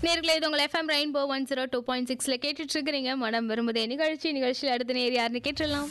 நேர்களே இது உங்கள் FM rainbow one zero two point சிக்ஸில் கேட்டுட்டு இருக்கிறீங்க மனம் விரும்புதே நிகழ்ச்சி நிகழ்ச்சியில் அடுத்த நேர் யாருன்னு கேட்டுடலாம்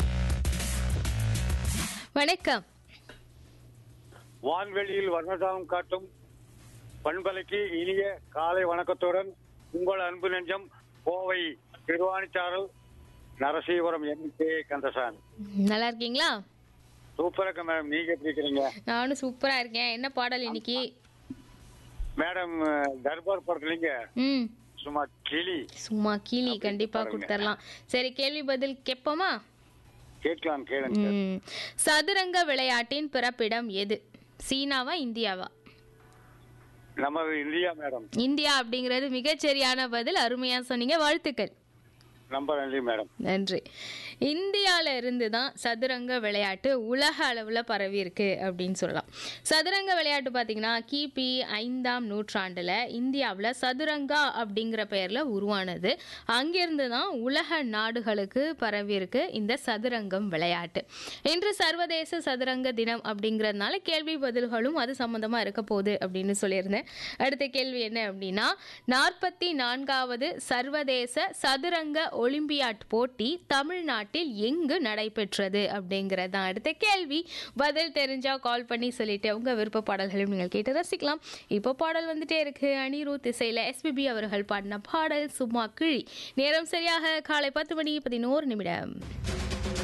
வணக்கம் வான்வெளியில் வர்ணதாம் காட்டும் பண்பலைக்கு இனிய காலை வணக்கத்துடன் உங்கள் அன்பு நெஞ்சம் கோவை திருவாணிச்சாரல் நரசீவரம் என் கே கந்தசாமி நல்லா இருக்கீங்களா சூப்பராக மேடம் நீங்க எப்படி இருக்கிறீங்க நானும் சூப்பராக இருக்கேன் என்ன பாடல் இன்னைக்கு மேடம் அஹ், தர்பார் படத்துலீங்க ம் சும்மா கிளி சும்மா கீழி அப்படி கண்டிப்பாக பாருங்க. கொடுத்துடலாம் சரி கேள்வி பதில் கேட்போமா கேட்கலாம் கேளுங்க ம் சதுரங்க விளையாட்டின் பிறப்பிடம் எது சீனாவா இந்தியாவா நம்ம இந்தியா மேடம் இந்தியா அப்படிங்கிறது மிகச்சரியான பதில் அருமையா சொன்னீங்க வாழ்த்துக்கள் ரொம்ப நன்றி மேடம் நன்றி இந்தியால இருந்து தான் சதுரங்க விளையாட்டு உலக அளவில் பரவி இருக்கு அப்படின்னு சொல்லலாம் சதுரங்க விளையாட்டு பார்த்தீங்கன்னா கிபி ஐந்தாம் நூற்றாண்டில் இந்தியாவில் சதுரங்கா அப்படிங்கிற பெயரில் உருவானது அங்கிருந்து தான் உலக நாடுகளுக்கு பரவி இருக்கு இந்த சதுரங்கம் விளையாட்டு இன்று சர்வதேச சதுரங்க தினம் அப்படிங்கிறதுனால கேள்வி பதில்களும் அது சம்மந்தமாக இருக்க போகுது அப்படின்னு சொல்லியிருந்தேன் அடுத்த கேள்வி என்ன அப்படின்னா நாற்பத்தி நான்காவது சர்வதேச சதுரங்க ஒலிம்பியாட் போட்டி தமிழ்நாட்டில் எங்கு நடைபெற்றது அப்படிங்கிறது தான் அடுத்த கேள்வி பதில் தெரிஞ்சா கால் பண்ணி சொல்லிட்டு உங்க விருப்ப பாடல்களையும் நீங்கள் கேட்டு ரசிக்கலாம் இப்போ பாடல் வந்துட்டே இருக்கு அனிருத் இசையில எஸ்பிபி அவர்கள் பாடின பாடல் சும்மா கிழி நேரம் சரியாக காலை பத்து மணி பதினோரு நிமிடம்